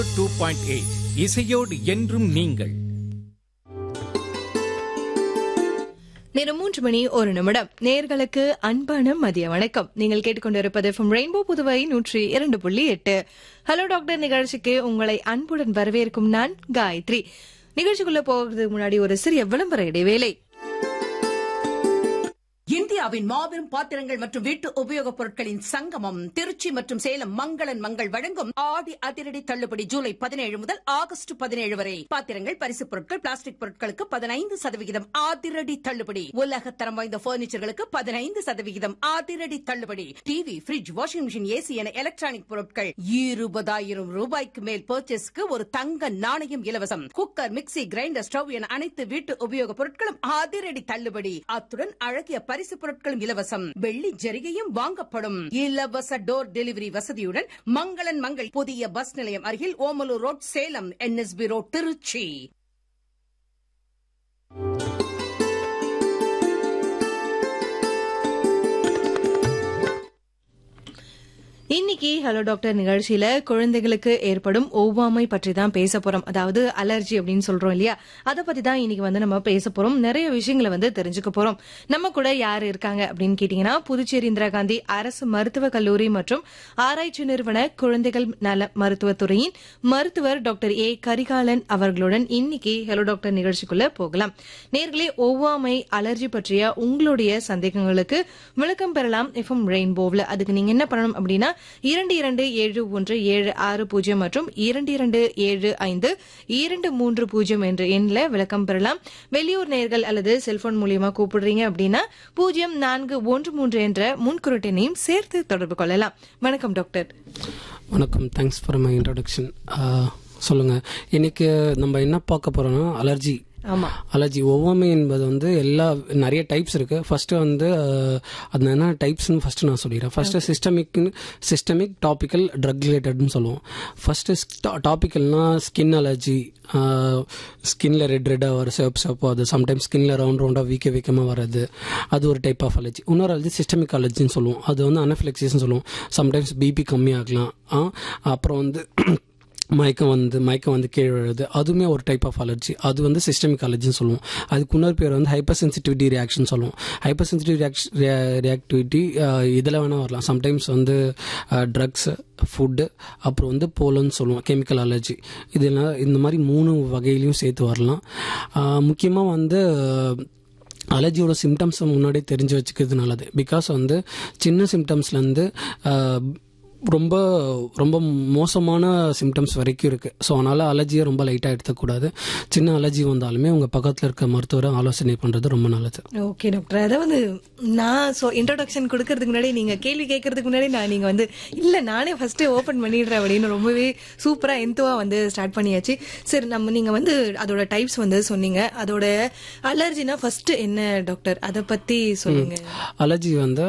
two point eight இசையோடு என்றும் நீங்கள் நேரம் மூன்று மணி ஒரு நிமிடம் நேர்களுக்கு அன்பான மதிய வணக்கம் நீங்கள் கேட்டுக்கொண்டிருப்பது ஃப்ரம் ரெயின்போ புதுவை நூற்றி இரண்டு புள்ளி எட்டு ஹலோ டாக்டர் நிகழ்ச்சிக்கு உங்களை அன்புடன் வரவேற்கும் நான் காயத்ரி நிகழ்ச்சிக்குள்ள போகிறதுக்கு முன்னாடி ஒரு சிறிய விளம்பர இடைவேளை இந்தியாவின் மாபெரும் பாத்திரங்கள் மற்றும் வீட்டு உபயோகப் பொருட்களின் சங்கமம் திருச்சி மற்றும் சேலம் மங்களன் மங்கள் வழங்கும் ஆடி அதிரடி தள்ளுபடி ஜூலை பதினேழு முதல் ஆகஸ்ட் பதினேழு வரை பாத்திரங்கள் பரிசுப் பொருட்கள் பிளாஸ்டிக் பொருட்களுக்கு பதினைந்து சதவிகிதம் அதிரடி தள்ளுபடி உலக தரம் வாய்ந்த பர்னிச்சர்களுக்கு பதினைந்து சதவிகிதம் அதிரடி தள்ளுபடி TV fridge washing machine AC என எலக்ட்ரானிக் பொருட்கள் இருபதாயிரம் ரூபாய்க்கு மேல் பர்ச்சேஸ்க்கு ஒரு தங்க நாணயம் இலவசம் குக்கர் மிக்ஸி கிரைண்டர் ஸ்டவ் என அனைத்து வீட்டு உபயோகப் பொருட்களும் அதிரடி தள்ளுபடி அத்துடன் அழகிய பரிசு பொருட்களும் இலவசம் வெள்ளி ஜரிகையும் வாங்கப்படும் இலவச டோர் டெலிவரி வசதியுடன் மங்களன் மங்கள் புதிய பஸ் நிலையம் அருகில் Omalur road Salem NSB road Trichy இன்னைக்கு ஹலோ டாக்டர் நிகழ்ச்சியில குழந்தைகளுக்கு ஏற்படும் ஒவ்வாமை பற்றி தான் பேச போறோம் அதாவது அலர்ஜி அப்படின்னு சொல்றோம் இல்லையா அதை பத்தி தான் இன்னைக்கு வந்து நம்ம பேச போறோம் நிறைய விஷயங்களை வந்து தெரிஞ்சுக்க போறோம் நம்ம கூட யார் இருக்காங்க அப்படின்னு கேட்டீங்கன்னா புதுச்சேரி இந்திரா காந்தி அரசு மருத்துவக் கல்லூரி மற்றும் ஆராய்ச்சி நிறுவன குழந்தைகள் நல மருத்துவத்துறையின் மருத்துவர் டாக்டர் ஏ கரிகாலன் அவர்களுடன் இன்னைக்கு ஹலோ டாக்டர் நிகழ்ச்சிக்குள்ள போகலாம் நேர்களே ஒவ்வாமை அலர்ஜி பற்றிய உங்களுடைய சந்தேகங்களுக்கு விளக்கம் பெறலாம் எஃப்எம் ரெயின்போவ்ல அதுக்கு நீங்க என்ன பண்ணணும் அப்படின்னா இரண்டு இரண்டு ஏழு ஒன்று ஏழு ஆறு பூஜ்ஜியம் மற்றும் இரண்டு இரண்டு ஏழு ஐந்து இரண்டு மூன்று பூஜ்ஜியம் என்ற எண்ணில் விளக்கம் பெறலாம் வெளியூர் நேர்கள் அல்லது செல்போன் மூலியமா கூப்பிடுறீங்க அப்படின்னா பூஜ்ஜியம் நான்கு ஒன்று மூன்று என்ற முன்குறிட்டினையும் சேர்த்து தொடர்பு கொள்ளலாம் வணக்கம் டாக்டர் வணக்கம் தேங்க்ஸ் ஃபார் மை இன்ட்ரடக்ஷன் சொல்லுங்கள் இன்னைக்கு நம்ம என்ன பார்க்க போகிறோம்னா அலர்ஜி ஆமா அலர்ஜி ஒவ்வாமை என்பது வந்து எல்லா நிறைய டைப்ஸ் இருக்கு ஃபர்ஸ்ட் வந்து அஹ், அது என்ன டைப்ஸ்னு ஃபர்ஸ்ட் நான் சொல்லிடுறேன் first systemic systemic topical drug ரிலேட்டட்னு சொல்லுவோம் ஃபர்ஸ்ட் டாபிக்கல்னா ஸ்கின் அலர்ஜி ஸ்கின்ல ரெட் ரெட்டாக வர சிவப்பு சிவப்பு அது சம்டைம்ஸ் ஸ்கின்ல ரவுண்ட் ரவுண்டாக வீக்க வீக்கமாக வர்றது அது ஒரு டைப் ஆஃப் அலர்ஜி இன்னொரு அலர்ஜி சிஸ்டமிக் அலர்ஜின்னு சொல்லுவோம் அது வந்து அனஃபிளெக்சிஸ்னு சொல்லுவோம் சம்டைம்ஸ் பிபி கம்மியாகலாம் ஆ, அப்புறம் வந்து மயக்கம் வந்து மயக்கம் வந்து கீழே விழுது அதுவுமே ஒரு டைப் ஆஃப் அலர்ஜி அது வந்து சிஸ்டமிக் அலர்ஜின்னு சொல்லுவோம் அதுக்கு இன்னொரு பேர் வந்து ஹைப்பர் சென்சிட்டிவிட்டி ரியாக்ஷன் சொல்லுவோம் ஹைப்பர் சென்சிட்டிவ் ரியாக்டிவிட்டி இதில் வேணால் வரலாம் சம்டைம்ஸ் வந்து ட்ரக்ஸ் ஃபுட்டு அப்புறம் வந்து போலன்னு சொல்லுவோம் கெமிக்கல் அலர்ஜி இதெல்லாம் இந்த மாதிரி மூணு வகையிலையும் சேர்த்து வரலாம் முக்கியமாக வந்து அலர்ஜியோட சிம்டம்ஸை முன்னாடியே தெரிஞ்சு வச்சுக்கிறது நல்லது பிகாஸ் வந்து சின்ன சிம்டம்ஸ்லேருந்து ரொம்ப ரொம்ப மோசமான சிம்டம்ஸ் வரைக்கும் இருக்குது ஸோ அதனால் அலர்ஜியை ரொம்ப லைட்டாக எடுத்துக்கூடாது சின்ன அலர்ஜி வந்தாலுமே உங்கள் பக்கத்தில் இருக்க மருத்துவரை ஆலோசனை பண்ணுறது ரொம்ப நல்லது ஓகே டாக்டர் அதாவது நான் சோ இன்ட்ரோடக்ஷன் கொடுக்கறதுக்கு முன்னாடி நீங்க கேள்வி கேட்கறதுக்கு முன்னாடி நான் நீங்க வந்து இல்ல நானே ஃபர்ஸ்ட் ஓபன் பண்ணிடுறேன் அப்படின்னு ரொம்பவே சூப்பரா எந்துவா வந்து ஸ்டார்ட் பண்ணியாச்சு சரி நம்ம நீங்க வந்து அதோட டைப்ஸ் வந்து சொன்னீங்க அதோட அலர்ஜினா ஃபர்ஸ்ட் என்ன டாக்டர் அத பத்தி சொல்லுங்க அலர்ஜி வந்து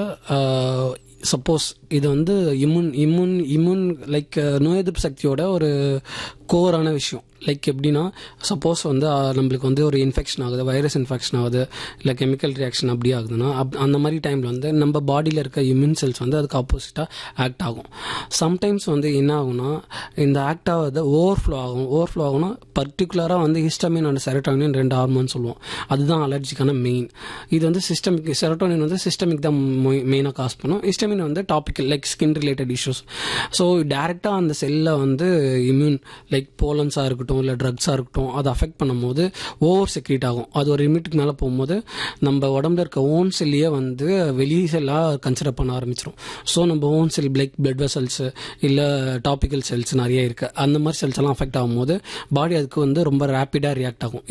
சப்போஸ் இது வந்து இம்யூன் இம்யூன் இம்யூன் லைக் நோய் எதிர்ப்பு சக்தியோட ஒரு கோரான விஷயம் லைக் எப்படின்னா சப்போஸ் வந்து அஹ், நம்மளுக்கு வந்து ஒரு இன்ஃபெக்ஷன் ஆகுது வைரஸ் இன்ஃபெக்ஷன் ஆகுது இல்லை கெமிக்கல் ரியாக்ஷன் அப்படி ஆகுதுன்னா அப் அந்த மாதிரி டைமில் வந்து நம்ம பாடியில் இருக்க இம்யூன் செல்ஸ் வந்து அதுக்கு ஆப்போசிட்டாக ஆக்ட் ஆகும் சம்டைம்ஸ் வந்து என்ன ஆகும்னா இந்த ஆக்ட் ஆகுது ஓவர்ஃப்ளோ ஆகும் ஓவர்ஃப்ளோ ஆகும்னா பர்டிகுலராக வந்து ஹிஸ்டமின் அண்ட் செரட்டோனின் ரெண்டு ஹார்மோன் சொல்லுவோம் அதுதான் அலர்ஜிக்கான மெயின் இது வந்து சிஸ்டமிக் செரட்டோனின் வந்து சிஸ்டமிக் தான் மெயினாக காஸ் பண்ணும் ஹிஸ்டமின் வந்து topical like skin related issues so டேரெக்டாக அந்த செல்லை வந்து இம்யூன் லைக் போலன்ஸாக இருக்கட்டும் இல்லை ட்ரக்ஸாக இருக்கட்டும் அதை அஃபெக்ட் பண்ணும்போது ஓவர் செக்ரீட் ஆகும் அது ஒரு லிமிட்டுக்கு மேலே போகும்போது நம்ம உடம்புல இருக்க ஓன் செல்லையே வந்து வெளி செல்லாக கன்சிடர் பண்ண ஆரம்பிச்சிடும் ஸோ நம்ம own cell blood blood vessels இல்லை டாபிக்கல் செல்ஸ் நிறைய இருக்குது அந்த மாதிரி செல்ஸ் எல்லாம் அஃபெக்ட் ஆகும்போது பாடி அதுக்கு வந்து ரொம்ப ரேப்பிடாக ரியாக்ட் ஆகும்